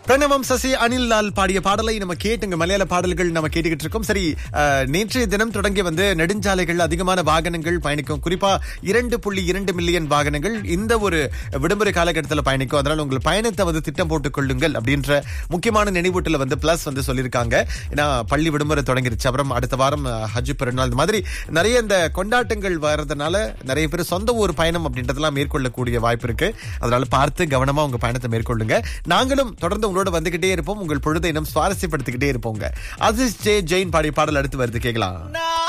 பிரணவம் சசி அனில் லால் பாடிய பாடலை நம்ம கேட்டுங்க மலையாள பாடல்கள் நம்ம கேட்டுக்கிட்டு இருக்கோம் சரி அஹ், நேற்றைய தினம் தொடங்கி வந்து நெடுஞ்சாலைகள் அதிகமான வாகனங்கள் பயணிக்கும் குறிப்பா இரண்டு புள்ளி இரண்டு மில்லியன் வாகனங்கள் இந்த ஒரு விடுமுறை காலகட்டத்தில் பயணிக்கும் அதனால உங்கள் பயணத்தை வந்து திட்டம் போட்டுக் கொள்ளுங்கள் அப்படின்ற முக்கியமான நினைவூட்டல வந்து பிளஸ் வந்து சொல்லியிருக்காங்க ஏன்னா பள்ளி விடுமுறை தொடங்கிருச்சு அப்புறம் அடுத்த வாரம் அஹ், ஹஜ் பெருநாள் இந்த மாதிரி நிறைய இந்த கொண்டாட்டங்கள் வர்றதுனால நிறைய பேர் சொந்த ஊர் பயணம் அப்படின்றதெல்லாம் மேற்கொள்ளக்கூடிய வாய்ப்பு இருக்கு அதனால பார்த்து கவனமா உங்க பயணத்தை மேற்கொள்ளுங்க நாங்களும் தொடர்ந்து உங்களோட வந்துகிட்டே இருப்போம் உங்கள் பொழுதை இன்னும் சுவாரஸ்யப்படுத்திக்கிட்டே இருப்போங்க அசிஸ் ஜே ஜெயின் பாடிய பாடல் அடுத்து வருது கேட்கலாம்